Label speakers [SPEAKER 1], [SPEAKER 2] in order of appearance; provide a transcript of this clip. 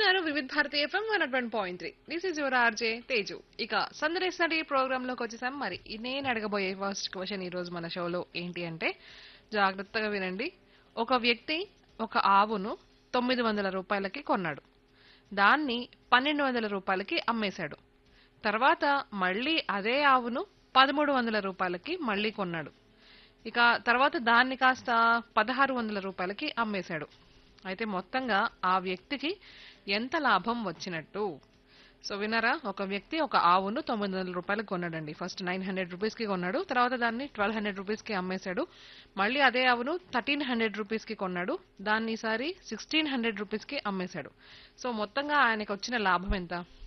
[SPEAKER 1] వింటున్నారు Vividh Bharati FM one one point three this is your RJ Teju ఇక సందర్శనడి ప్రోగ్రామ్ లోకి వచ్చేసాం మరి నేను అడగబోయే ఫస్ట్ క్వశ్చన్ ఈ రోజు మన షోలో ఏంటి అంటే జాగ్రత్తగా వినండి ఒక వ్యక్తి ఒక ఆవును తొమ్మిది వందల రూపాయలకి కొన్నాడు దాన్ని పన్నెండు వందల రూపాయలకి అమ్మేశాడు తర్వాత మళ్ళీ అదే ఆవును పదమూడు వందల రూపాయలకి మళ్ళీ కొన్నాడు ఇక తర్వాత దాన్ని కాస్త పదహారు వందల రూపాయలకి అమ్మేశాడు అయితే మొత్తంగా ఆ వ్యక్తికి ఎంత లాభం వచ్చినట్టు సో వినరా ఒక వ్యక్తి ఒక ఆవును తొమ్మిది వందల రూపాయలకు కొన్నాడండి ఫస్ట్ నైన్ హండ్రెడ్ రూపీస్కి కొన్నాడు తర్వాత దాన్ని ట్వెల్వ్ హండ్రెడ్ రూపీస్కి అమ్మేశాడు మళ్ళీ అదే ఆవును థర్టీన్ హండ్రెడ్ రూపీస్కి కొన్నాడు దాన్ని ఈసారి సిక్స్టీన్ హండ్రెడ్ రూపీస్కి అమ్మేశాడు సో మొత్తంగా ఆయనకు వచ్చిన లాభం ఎంత